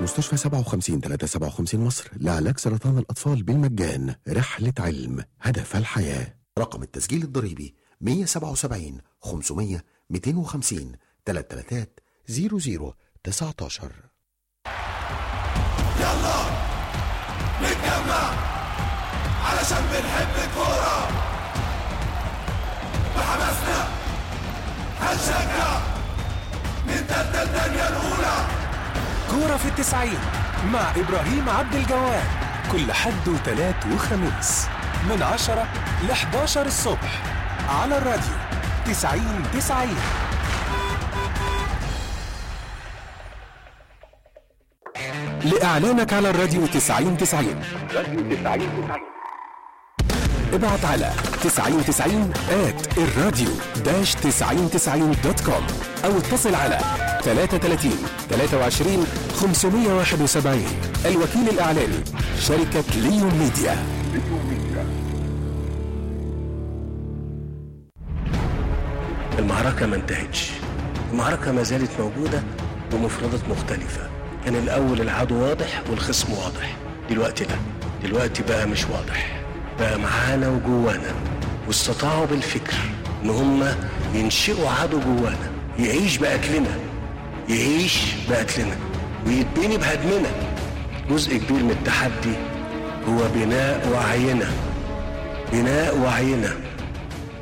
مستشفى 57 357 مصر لعلاج سرطان الأطفال بالمجان رحلة علم هدف الحياة رقم التسجيل الضريبي 177 500 250 33 00 19 يلا نتجمع علشان بنحب الكورة بحماسنا هنشجع نتبدل الدنيا الأولى كورة في التسعين مع إبراهيم عبد الجواد كل حد وتلات وخميس من عشرة ل 11 الصبح على الراديو تسعين تسعين لإعلانك على الراديو تسعين تسعين ابعت على 9090 at الراديو داش 9090 دوت كوم او اتصل على 33 23 571 الوكيل الاعلاني شركة ليون ميديا المعركة ما انتهتش المعركة ما زالت موجودة بمفردات مختلفة كان الأول العدو واضح والخصم واضح دلوقتي لا دلوقتي بقى مش واضح بقى معانا وجوانا واستطاعوا بالفكر ان هم ينشئوا عدو جوانا يعيش بأكلنا يعيش بأكلنا ويتبني بهدمنا جزء كبير من التحدي هو بناء وعينا بناء وعينا